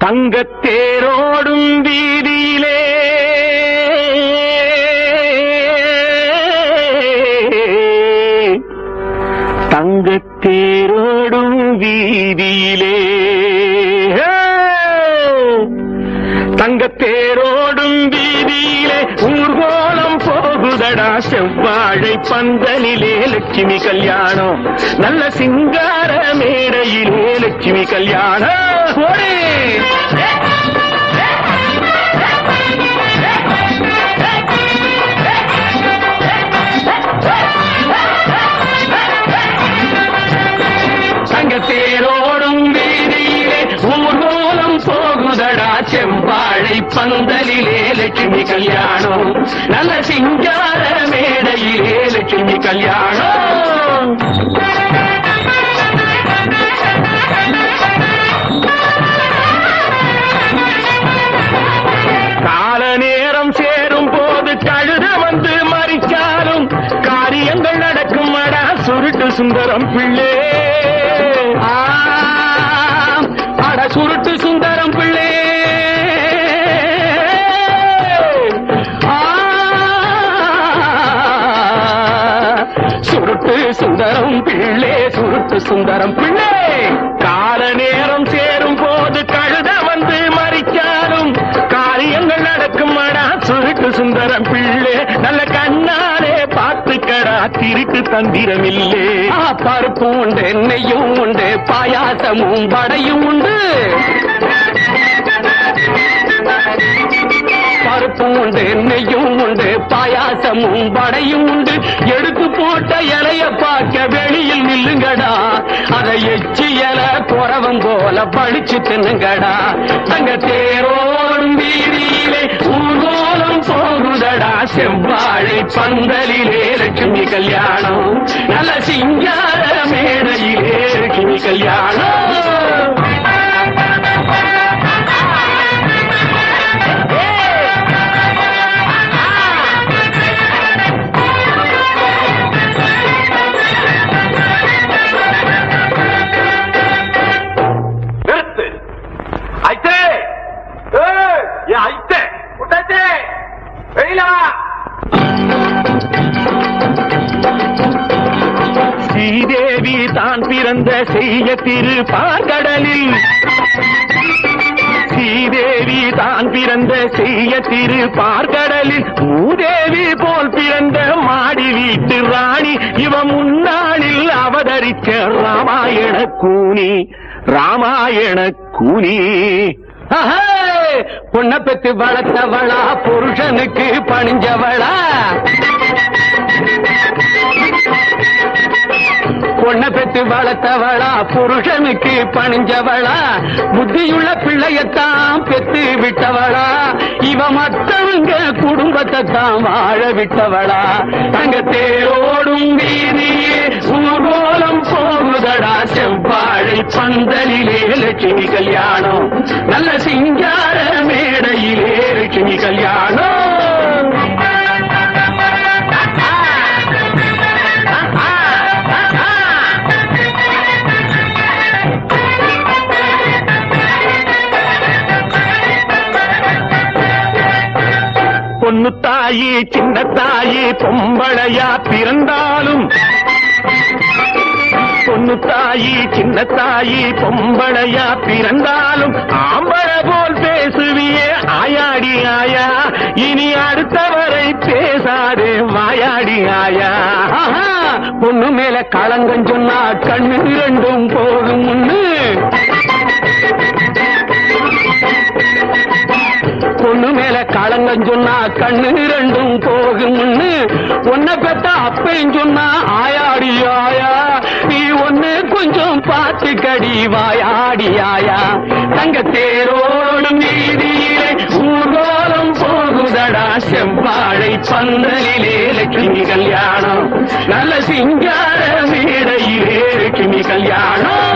தங்கத்தேரோடும் வீதியிலே தங்கத்தேரோடும் வீதியிலே தங்கத்தேரோடும் வீதியிலே ஊர்கோலம் போகுதடா செவ்வாழை பந்தலிலே லட்சுமி கல்யாணம் நல்ல சிங்கார மேடையிலே லட்சுமி கல்யாணம் ஓடு! தங்கத்தேரோடும் வீதியிலே ஊர்வலம் போகுதடா செவ்வாழை பந்தலிலே லட்சுமி கல்யாணம் நல்ல சிங்கார மேடையிலே லட்சுமி கல்யாணம் கால நேரம் சேரும் போது கழுத வந்து மறிச்சாலும் காரியங்கள் நடக்கும் அடா சுருட்டு சுந்தரம் பிள்ளை ஆ, அட சுருட்டு சுந்தரம் பிள்ளை ஆ, சுருட்டு சுந்தரம் பிள்ளை சுருட்டு சுந்தரம் பிள்ளை கால நேரம் சேரும் போது கழுத வந்து மறிச்சாலும் காரியங்கள் நடக்கும் அடா சுருட்டு சுந்தரம் பிள்ளை நல்ல கண்ணாலே பார்த்துக்கடா திருட்டு தந்திரமில்லே ஆ, பருப்பும் உண்டு நெய்யும் உண்டு பாயாசமும் வடையும் உண்டு பருப்பும் உண்டு நெய்யும் உண்டு பாயாசமும் வடையும் உண்டு எடுத்து போட்ட இலைய பார்க்க வெளியில் நில்லுங்கடா அதை எச்சி இலை குறவம் போல படிச்சு தின்னுங்கடா தங்க தேரோடும் வீதியிலே ஊர்கோலம் போகுதடா செவ்வாழை பந்தலிலே லட்சுமி கல்யாணம் நல்ல சிங்கார மேடையிலே லட்சுமி கல்யாணம் நிறுத்து ஐத்தே ஏய், என் ஐத்தே உட்டாச்சே வெளியில வா ஸ்ரீதேவி தான் பிறந்த செய்ய திரு பார்க்கடலில் ஸ்ரீதேவி தான் பிறந்த செய்ய திரு பார்க்கடலில் மூதேவி போல் பிறந்த மாடி வீட்டு ராணி இவ முன்னாளில் அவதரித்த ராமாயண கூனி ராமாயண கூனி பொண்ண பெத்து வளர்த்தவளா புருஷனுக்கு பணிஞ்சவளா பொண்ண பெத்து வளர்த்தவளா புருஷனுக்கு பணிஞ்சவளா புத்தியுள்ள பிள்ளையத்தான் பெத்து விட்டவளா இவ மத்தவங்க குடும்பத்தை தான் வாழ விட்டவளா தங்க தேரோடும் வீதியே ஊர்வலம் போகுதடா செவ்வாழை பந்தலிலே லட்சுமி கல்யாணம் நல்ல சிங்கார மேடையிலே லட்சுமி கல்யாணம் பொண்ணு தாயி சின்ன தாயி பொம்பளையா பிறந்தாலும் பொண்ணு தாயி சின்ன தாயி பொம்பளையா பிறந்தாலும் ஆம்பள போல் பேசுவியே ஆயாடி ஆயா இனி அடுத்தவரை பேசாதே வாயாடி ஆயா ஆஹா, பொண்ணு மேல களங்கம் சொன்னா கண்ணு இரண்டும் போகும் முன்னு பொண்ணு மேல களங்கம் சொன்னா கண்ணு இரண்டும் போகும் முன்னு உன்னை பெத்த அப்பையும் சொன்னா ஆயாடி ஆயா நீ ஒண்ணு கொஞ்சம் பார்த்து கடி வாயாடி ஆயா தங்க தேரோடும் வீதியிலே ஊர்வலம் போகுதடா செவ்வாழை பந்தலிலே லட்சுமி கல்யாணம் நல்ல சிங்கார மேடையிலே லட்சுமி கல்யாணம்